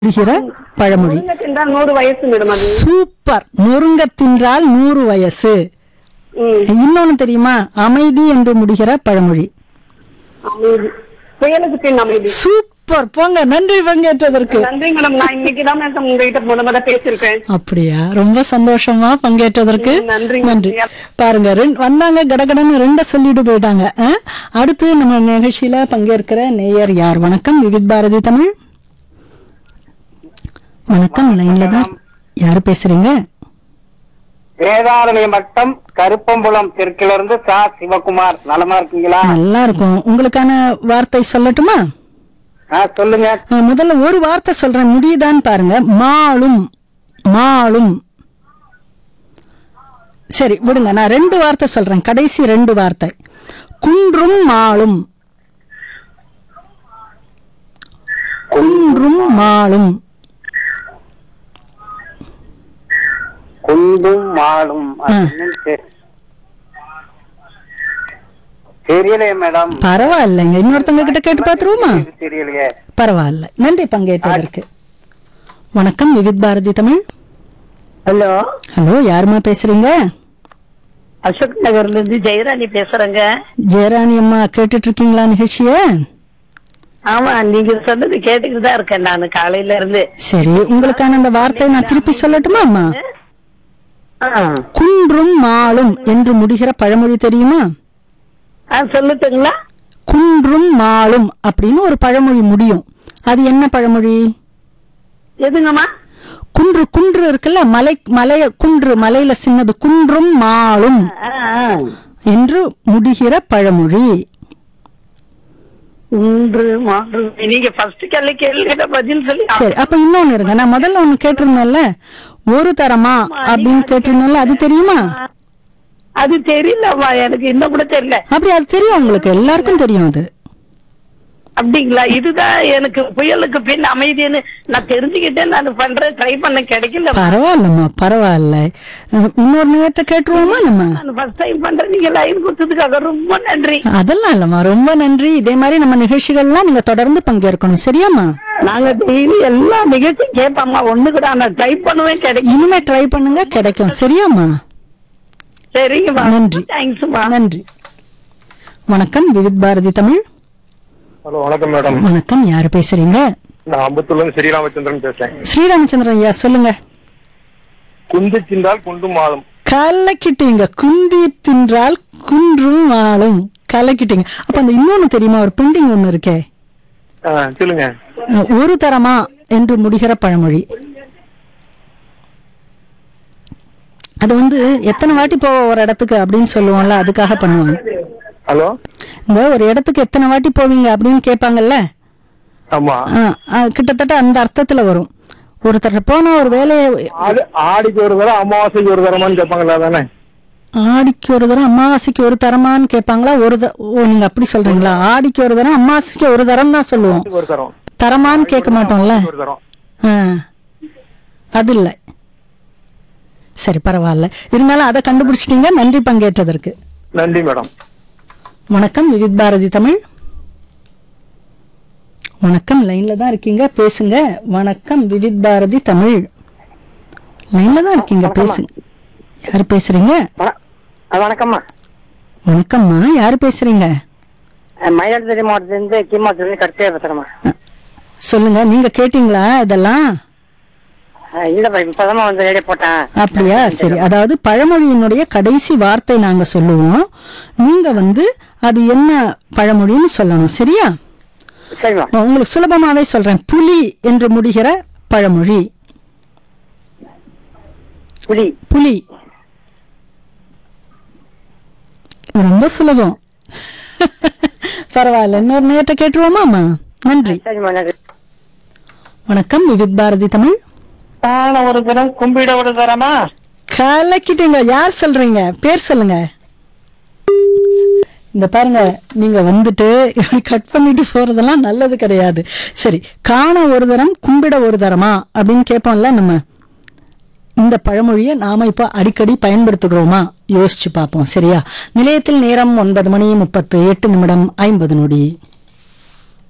முடிகிற பழமொழி முருங்கை தின்றா நூறு வயசு மேடம் அது சூப்பர் நொறுங்க தின்றால் நூறு வயசு ம். இன்னொன்னு தெரியுமா அமைதி என்று முடிகிற பழமொழி அமைதி. புயலுக்கு பின் அமைதி சூப்பர் போங்க நன்றி பங்கேற்றதற்கு நன்றி மேடம் நான் இன்னைக்கு தான் மேடம் உங்ககிட்ட முத முத பேசியிருக்கேன் அப்படியா ரொம்ப சந்தோஷமா பங்கேற்றதற்கு ம், நன்றி. நன்றி பாருங்க ரெண்டு- வந்தாங்க கடகடன்னு ரெண்ட சொல்லிட்டு போயிட்டாங்க ஆ? அடுத்து நம்ம நிகழ்ச்சியில பங்கேற்கிற நேயர் யார் வணக்கம் விவித் பாரதி தமிழ் வணக்கம் லைன்ல தான் யாரு பேசுறீங்க வேதாரண்ய மட்டம் கருப்பம்புலம் தெற்கிலிருந்து சா சிவகுமார் நலமா இருக்கீங்களா நல்லா இருக்கும் உங்களுக்கான வார்த்தை சொல்லட்டுமா ஆ, சொல்லுங்க அஹ், முதல்ல ஒரு வார்த்தை சொல்றேன் முடியுதான்னு பாருங்க மாளும் மாளும் சரி விடுங்க நான் ரெண்டு வார்த்தை சொல்றேன் கடைசி ரெண்டு வார்த்தை குன்றும் மாளும் குன்றும் மாளும் குண்டும் மாடும் அது ஆ. என்னன்னு தெரி- தெரியலையே மேடம் பரவாயில்லைங்க இன்னொருத்தங்க கிட்ட கேட்டு பாத்துருவோமா இது தெரியலையே பரவாயில்ல நன்றி பங்கேற்றதற்கு வணக்கம் விவித் பாரதி தமிழ் ஹலோ ஹலோ யாருமா பேசுறீங்க அசோக் நகர்ல இருந்து ஜெயராணி பேசுறேங்க ஜெயராணி அம்மா கேட்டுட்டு இருக்கீங்களா நிகழ்ச்சிய ஆமா நீங்க சொன்னது கேட்டுக்கிட்டு தான் இருக்கேன் நான் காலையில இருந்து சரி உங்களுக்கான அந்த வார்த்தை நான் திருப்பி சொல்லட்டுமா அம்மா ஆ. குன்றும் மாளும் என்று முடிகிற பழமொழி தெரியுமா ஆ சொல்லட்டுங்களா குன்றும் மாளும் அப்படின்னு ஒரு பழமொழி முடியும் அது என்ன பழமொழி எதுங்கம்மா குன்று குன்று இருக்குல்ல மலை மலைய குன்று மலையில சின்னது குன்றும் மாளும் ஆ, ஆ. என்று முடிகிற பழமொழி இன்று மாறு நீங்க ஃபர்ஸ்ட் கேள்வி கேள்விகிட்ட பதில் சொல்லி சரி அப்ப இன்னொன்னு இருங்க நான் முதல்ல ஒண்ணு கேட்டிருந்தேன்ல ஒரு தரமா அப்படின்னு கேட்டிருந்தேன்ல அது தெரியுமா அது தெரியலம்மா எனக்கு இன்னும் கூட தெரியல அப்படி அது தெரியும் உங்களுக்கு எல்லாருக்கும் தெரியும் அது அப்படிங்களா இதுதான் எனக்கு புயலுக்கு பின் அமைதின்னு நான் தெரிஞ்சுக்கிட்டேன் நான் பண்றேன் ட்ரை பண்ண கிடைக்கல பரவாயில்லம்மா பரவாயில்ல அஹ், இன்னொரு நேரத்தை கேட்டுருவோமா நம்ம நான் ஃபர்ஸ்ட் டைம் பண்றேன் நீங்க லைன் கொடுத்ததுக்காக ரொம்ப நன்றி அதெல்லாம் இல்லம்மா ரொம்ப நன்றி இதே மாதிரி நம்ம நிகழ்ச்சிகள்லாம் நீங்க தொடர்ந்து பங்கேற்கணும் சரியாம்மா நாங்க டெய்லி எல்லா நிகழ்ச்சியும் கேட்போம்மா ஒண்ணு கூட நான் ட்ரை பண்ணுவேன் கிடைக்கும் இனிமே ட்ரை பண்ணுங்க கிடைக்கும் சரியாம்மா சரிங்கம்மா நன்றி. தேங்க்ஸ்மா நன்றி வணக்கம் விவித் பாரதி தமிழ் ஹலோ வணக்கம் மேடம் வணக்கம் யாரு பேசுறீங்க நான் அம்பத்தூர்ல இருந்து ஸ்ரீராமச்சந்திரன் பேசுறேன் ஸ்ரீராமச்சந்திரன் ஐயா சொல்லுங்க குந்து தின்றால் குண்டும் மாறும் கலக்கிட்டீங்க குந்தி தின்றால் குன்றும் வாழும் கலக்கிட்டீங்க அப்ப அந்த இன்னொன்னு தெரியுமா ஒரு பெண்டிங் ஒண்ணு இருக்கே ஆ, சொல்லுங்க அஹ், ஒரு தரமா என்று முடிகிற பழமொழி அது வந்து எத்தனை வாட்டி போவ ஒரு இடத்துக்கு அப்படின்னு சொல்லுவோம்ல அதுக்காக பண்ணுவாங்க ஹலோ இந்த ஒரு இடத்துக்கு எத்தனை வாட்டி போவீங்க அப்படின்னு கேட்பாங்கல்ல ஆமா அஹ், அஹ், கிட்டத்தட்ட அந்த அர்த்தத்துல வரும் ஒருத்தர் போன ஒரு வேலையை ஆடு ஆடிக்கு ஒரு தரம் அமாவாசைக்கு ஒரு தரமான்னு கேட்பாங்களா தானே ஆடிக்கு ஒரு தரம் அமாவாசைக்கு ஒரு தரமான்னு கேட்பாங்களா ஒரு த- ஓ நீங்க அப்படி சொல்றீங்களா ஆடிக்கு ஒரு தரம் அமாவாசைக்கு ஒரு தரம் தான் சொல்லுவோம் ஒரு தரம் தரமான்னு கேட்க மாட்டோம்ல ஒரு தரம் ஆ. அது இல்லை சரி பரவாயில்ல இருந்தாலும் அதை கண்டுபிடிச்சிட்டீங்க நன்றி பங்கேற்றதற்கு நன்றி மேடம் வணக்கம் விவித் பாரதி தமிழ் வணக்கம் லைன்ல தான் இருக்கீங்க பேசுங்க வணக்கம் விவித் பாரதி தமிழ் லைன்ல தான் இருக்கீங்க பேசுங்க யார் பேசுறீங்க வணக்கம்மா வணக்கம்மா யார் பேசுறீங்க மயிலாடுதுறை மாவட்டத்திலிருந்து கீமாத்திலிருந்து கடைசியா பேசுறேம்மா அ, சொல்லுங்க நீங்க கேட்டீங்களா இதெல்லாம் இல்லப்பா இப்பதான் வந்து ரேடியோ போட்டேன் அப்படியா சரி அதாவது பழமொழியினுடைய கடைசி வார்த்தை நாங்க சொல்லுவோம் நீங்க வந்து அது என்ன பழமொழின்னு சொல்லணும் சரியா சரிம்மா உங்களுக்கு சுலபமாவே சொல்றேன் புலி என்று முடிகிற பழமொழி புலி புலி இது ரொம்ப சுலபம் பரவாயில்ல இன்னொரு நேரத்தை கேட்டுருவோமா அம்மா நன்றி சரிம்மா நன்றி வணக்கம் விவித் பாரதி தமிழ் தான ஒரு தரம் கும்பிட ஒரு தரமா கலக்கிட்டீங்க யார் சொல்றீங்க பேர் சொல்லுங்க இந்த பாருங்க நீங்க வந்துட்டு இப்படி கட் பண்ணிட்டு போறதெல்லாம் நல்லது கிடையாது சரி காண ஒரு தரம் கும்பிட ஒரு தரமா அப்படின்னு கேட்போம்ல நம்ம இந்த பழமொழியை நாம இப்போ அடிக்கடி பயன்படுத்துகிறோமா யோசிச்சு பார்ப்போம் சரியா நிலையத்தில் நேரம் ஒன்பது மணி முப்பத்து எட்டு நிமிடம் ஐம்பது நொடி